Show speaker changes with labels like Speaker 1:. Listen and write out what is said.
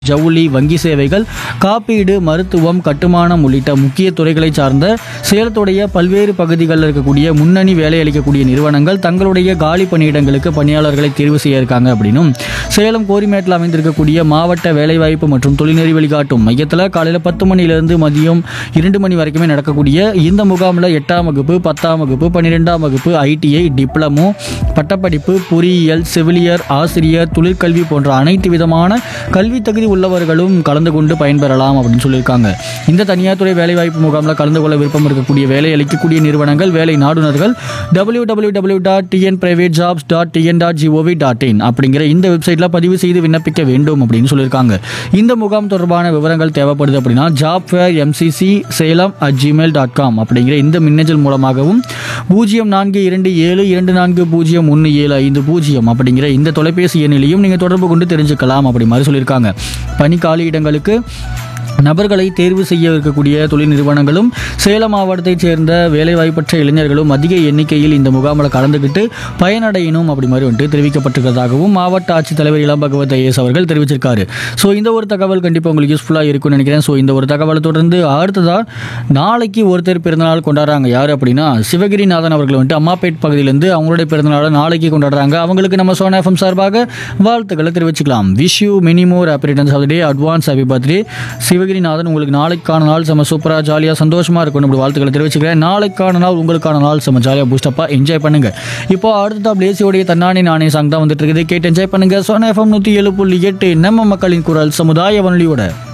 Speaker 1: ஜவுளி வங்கி சேவைகள் காப்பீடு மருத்துவம் கட்டுமானம் உள்ளிட்ட முக்கிய துறைகளை சார்ந்த சேலத்துடைய பல்வேறு பகுதிகளில் இருக்கக்கூடிய முன்னணி வேலை அளிக்கக்கூடிய நிறுவனங்கள் தங்களுடைய காலி பணியிடங்களுக்கு பணியாளர்களை தேர்வு செய்ய இருக்காங்க அப்படின்னும் சேலம் கோரிமேட்டில் அமைந்திருக்கக்கூடிய மாவட்ட வேலைவாய்ப்பு மற்றும் தொழில்நெறி வழிகாட்டும் மையத்தில் காலையில் பத்து மணிலிருந்து மதியம் இரண்டு மணி வரைக்குமே நடக்கக்கூடிய இந்த முகாமில் எட்டாம் வகுப்பு பத்தாம் வகுப்பு பன்னிரெண்டாம் வகுப்பு ஐடிஐ டிப்ளமோ பட்டப்படிப்பு பொறியியல் செவிலியர் ஆசிரியர் தொழிற்கல்வி போன்ற அனைத்து விதமான கல்வி தகுதி உள்ளவர்களும் கலந்து கொண்டு பயன்பெறலாம் அப்படின்னு சொல்லியிருக்காங்க இந்த தனியார் துறை வேலைவாய்ப்பு முகாமில் கலந்து கொள்ள விருப்பம் இருக்கக்கூடிய வேலை அளிக்கக்கூடிய நிறுவனங்கள் வேலை நாடுனர்கள் W W W dot TN private jobs dot TN dot GOV dot in அப்படிங்கிற இந்த வெப்சைட்டில் பதிவு செய்து விண்ணப்பிக்க வேண்டும் அப்படின்னு சொல்லியிருக்காங்க இந்த முகாம் தொடர்பான விவரங்கள் தேவைப்படுது அப்படின்னா job fair MCC Salem at Gmail dot com அப்படிங்கிற இந்த மின்னஞ்சல் மூலமாகவும் பூஜ்ஜியம் நான்கு இரண்டு ஏழு இரண்டு நான்கு பூஜ்ஜியம் ஒன்று ஏழு ஐந்து பூஜ்ஜியம் அப்படிங்கிற இந்த தொலைபேசி எண்ணிலையும் நீங்கள் தொடர்பு கொண்டு தெரிஞ்சுக்கலாம் அப்படி மாதிரி சொல்லியிருக்காங்க பணி காலி இடங்களுக்கு நபர்களை தேர்வு செய்ய இருக்கக்கூடிய தொழில் நிறுவனங்களும் சேலம் மாவட்டத்தைச் சேர்ந்த வேலைவாய்ப்பற்ற இளைஞர்களும் அதிக எண்ணிக்கையில் இந்த முகாமில் கலந்துக்கிட்டு பயனடையணும் அப்படி மாதிரி வந்துட்டு தெரிவிக்கப்பட்டிருக்கிறதாகவும் மாவட்ட ஆட்சித்தலைவர் இளம் பகவத் ஐஎஸ் அவர்கள் தெரிவிச்சிருக்காரு ஸோ இந்த ஒரு தகவல் கண்டிப்பாக உங்களுக்கு யூஸ்ஃபுல்லாக இருக்கும்னு நினைக்கிறேன் ஸோ இந்த ஒரு தகவலை தொடர்ந்து அடுத்ததாக நாளைக்கு ஒருத்தர் பிறந்தநாள் கொண்டாடுறாங்க யார் அப்படின்னா சிவகிரிநாதன் அவர்கள் வந்துட்டு அம்மாப்பேட் பகுதியிலேருந்து அவங்களுடைய பிறந்தநாளை நாளைக்கு கொண்டாடுறாங்க அவங்களுக்கு நம்ம சோனா எஃப்எம் சார்பாக வாழ்த்துக்களை தெரிவிச்சுக்கலாம் wish you many more happy of day advance happy birthday Sivagirinathan உங்களுக்கு நாளைக்கான நாள் செம சூப்பராக ஜாலியாக சந்தோஷமாக இருக்கணும் இப்படி வாழ்த்துக்களை தெரிவிச்சுக்கிறேன் நாளைக்கான நாள் உங்களுக்கான நாள் செம ஜாலியாக பூஸ்டப்பாக என்ஜாய் பண்ணுங்க இப்போ அடுத்த பிளேசியோடைய தன்னானே நானே சாங் தான் வந்துட்டு இருக்குது கேட்டு என்ஜாய் பண்ணுங்க சோனா எஃப்எம் நூற்றி ஏழு புள்ளி எட்டு நம்ம மக்களின் குரல் சமுதாய வானொலியோட